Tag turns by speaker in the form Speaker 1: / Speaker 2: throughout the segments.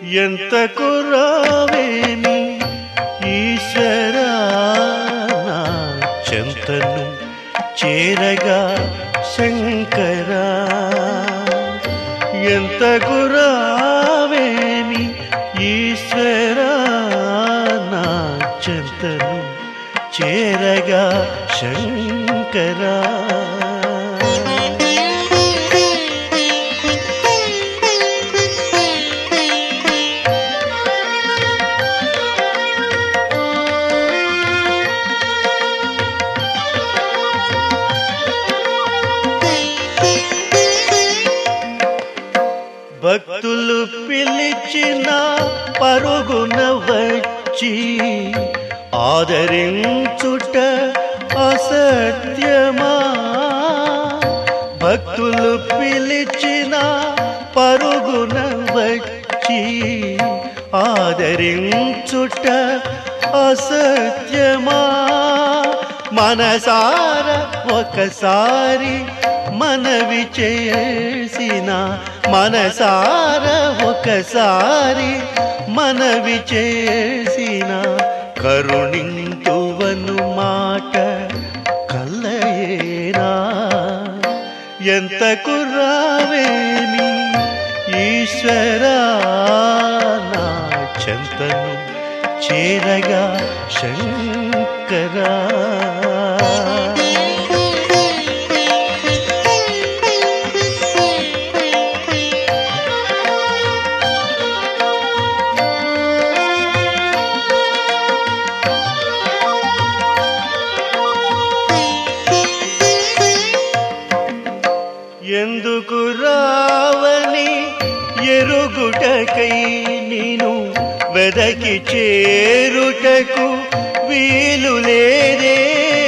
Speaker 1: ఎంత కురావేమి ఈశ్వరా నా చెంతను చేరగా శంకరా ఎంత కురావేమి ఈశ్వరా నా చెంతను చేరగా శంకరా భక్తులు పిలిచిన పరుగున వచ్చి ఆదరించుట అసత్యమా భక్తులు పిలిచిన పరుగున వచ్చి ఆదరించుట అసత్యమా మనసార ఒకసారి మనవి చేసిన మనసార ఒకసారి మనవి చేసిన కరుణింతువను మాట కల్లయేనా ఎంత కుర్రావేమి ఈశ్వరా నా చెంతను చేరగా శంకరా ఎందుకు రావని ఎరుగుటకై నేను వెదకి చేరుటకు వీలు లేదే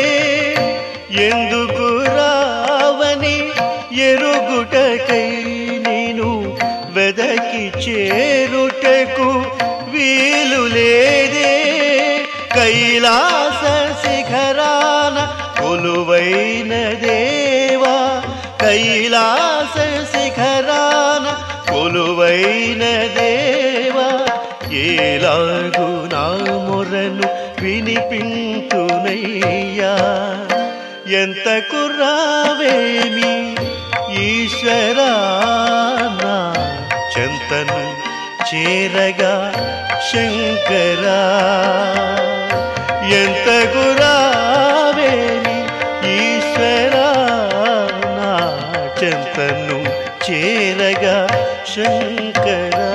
Speaker 1: ఎందుకు రావని ఎరుగుటకై నేను వెదకి చేరుటకు వీలు లేదే కైలాస శిఖరాన కొలువైన దేవా కైలాస శిఖరాన కొలువైన దేవా ఏలాగు నా మొరను వినిపించునయ్యా ఎంత కుర్రావేమి ఈశ్వరా నా చెంతను చేరగా శంకరా ఎంత గురావేమి ఈశ్వరా నా చెంతను చేరగా శంకరా